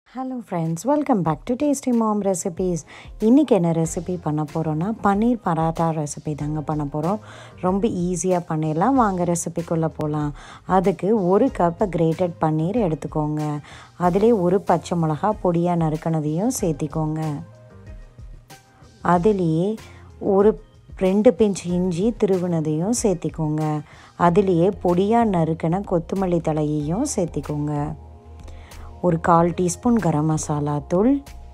hello friends welcome back to tasty mom recipes இன்றைக்கி என்ன recipe பண்ண போகிறோன்னா பன்னீர் பராட்டா ரெசிபி தாங்க பண்ண போகிறோம் ரொம்ப ஈஸியாக பண்ணிடலாம் வாங்க ரெசிபிக்குள்ளே போகலாம் அதுக்கு ஒரு கப் கிரேட்டட் பன்னீர் எடுத்துக்கோங்க அதிலே ஒரு பச்சை மிளகா பொடியாக நறுக்கினதையும் சேர்த்திக்கோங்க அதுலேயே ஒரு ரெண்டு பிஞ்ச் இஞ்சி திருவினதையும் சேர்த்திக்கோங்க அதுலேயே பொடியாக நறுக்கின கொத்தமல்லி தலையையும் சேர்த்திக்கோங்க ஒரு கால் டீஸ்பூன் கரம் மசாலா தூள்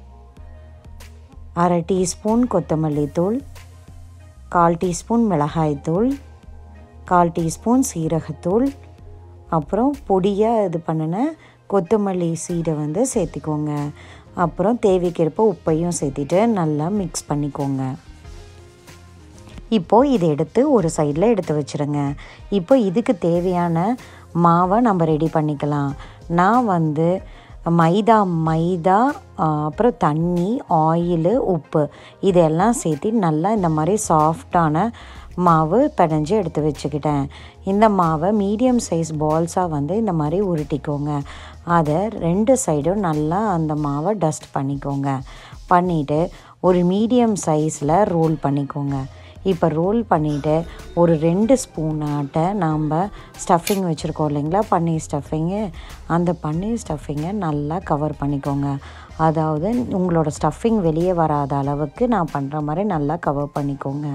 அரை டீஸ்பூன் கொத்தமல்லி தூள் கால் டீஸ்பூன் மிளகாய் தூள் கால் டீஸ்பூன் சீரகத்தூள் அப்புறம் பொடியாக இது பண்ணின கொத்தமல்லி சீடை வந்து சேர்த்திக்கோங்க அப்புறம் தேவைக்கேற்ப உப்பையும் சேர்த்திட்டு நல்லா மிக்ஸ் பண்ணிக்கோங்க இப்போது இதை எடுத்து ஒரு சைடில் எடுத்து வச்சுருங்க இப்போ இதுக்கு தேவையான மாவை நம்ம ரெடி பண்ணிக்கலாம் நான் வந்து மைதா மைதா அப்புறம் தண்ணி ஆயிலு உப்பு இதெல்லாம் சேர்த்து நல்லா இந்த மாதிரி சாஃப்டான மாவு பிணைஞ்சு எடுத்து வச்சுக்கிட்டேன் இந்த மாவை மீடியம் சைஸ் பால்ஸாக வந்து இந்த மாதிரி உருட்டிக்கோங்க அதை ரெண்டு சைடும் நல்லா அந்த மாவை டஸ்ட் பண்ணிக்கோங்க பண்ணிவிட்டு ஒரு மீடியம் சைஸில் ரோல் பண்ணிக்கோங்க இப்போ ரோல் பண்ணிவிட்டு ஒரு ரெண்டு ஸ்பூன் ஆட்டை நாம் ஸ்டஃபிங் வச்சுருக்கோம் இல்லைங்களா பன்னீர் ஸ்டஃபிங்கு அந்த பன்னீர் ஸ்டஃபிங்கை நல்லா கவர் பண்ணிக்கோங்க அதாவது உங்களோட ஸ்டஃபிங் வெளியே வராத அளவுக்கு நான் பண்ணுற மாதிரி நல்லா கவர் பண்ணிக்கோங்க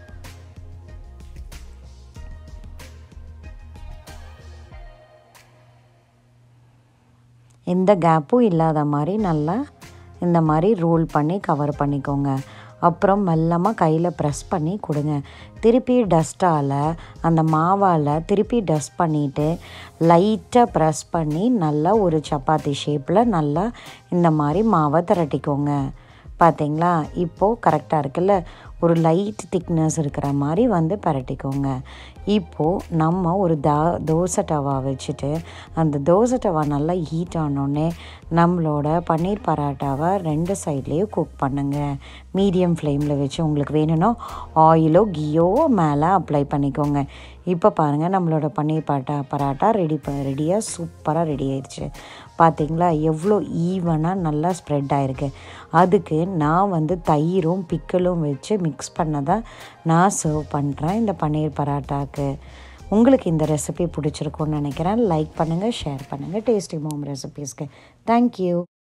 எந்த கேப்பும் இல்லாத மாதிரி நல்லா இந்த மாதிரி ரோல் பண்ணி கவர் பண்ணிக்கோங்க அப்புறம் மெல்லமாக கையில் ப்ரெஸ் பண்ணி கொடுங்க திருப்பி டஸ்ட்டால் அந்த மாவால் திருப்பி டஸ்ட் பண்ணிவிட்டு லைட்டாக ப்ரெஸ் பண்ணி நல்லா ஒரு சப்பாத்தி ஷேப்பில் நல்லா இந்த மாதிரி மாவை திரட்டிக்கோங்க பார்த்தீங்களா இப்போது கரெக்டாக இருக்குல்ல ஒரு லைட் திக்னஸ் இருக்கிற மாதிரி வந்து பரட்டிக்கோங்க இப்போது நம்ம ஒரு தா தோசை டவா வச்சுட்டு அந்த தோசை டவா நல்லா ஹீட் ஆனோடனே நம்மளோட பன்னீர் பராட்டாவை ரெண்டு சைட்லேயும் குக் பண்ணுங்கள் மீடியம் ஃப்ளேமில் வச்சு உங்களுக்கு வேணும்னா ஆயிலோ கீயோ மேலே அப்ளை பண்ணிக்கோங்க இப்போ பாருங்கள் நம்மளோட பன்னீர் பராட்டா பராட்டா ரெடி ப ரெடியாக சூப்பராக ரெடி ஆயிடுச்சு பார்த்தீங்களா எவ்வளோ ஈவனாக நல்லா ஸ்ப்ரெட் ஆகிருக்கு அதுக்கு நான் வந்து தயிரும் பிக்கலும் வச்சு மிக்ஸ் பண்ணதை நான் சர்வ் பண்ணுறேன் இந்த பன்னீர் பராட்டாக்கு உங்களுக்கு இந்த ரெசிபி பிடிச்சிருக்குன்னு நினைக்கிறேன் லைக் பண்ணுங்கள் ஷேர் பண்ணுங்கள் டேஸ்டி மோம் ரெசிபீஸ்க்கு தேங்க்யூ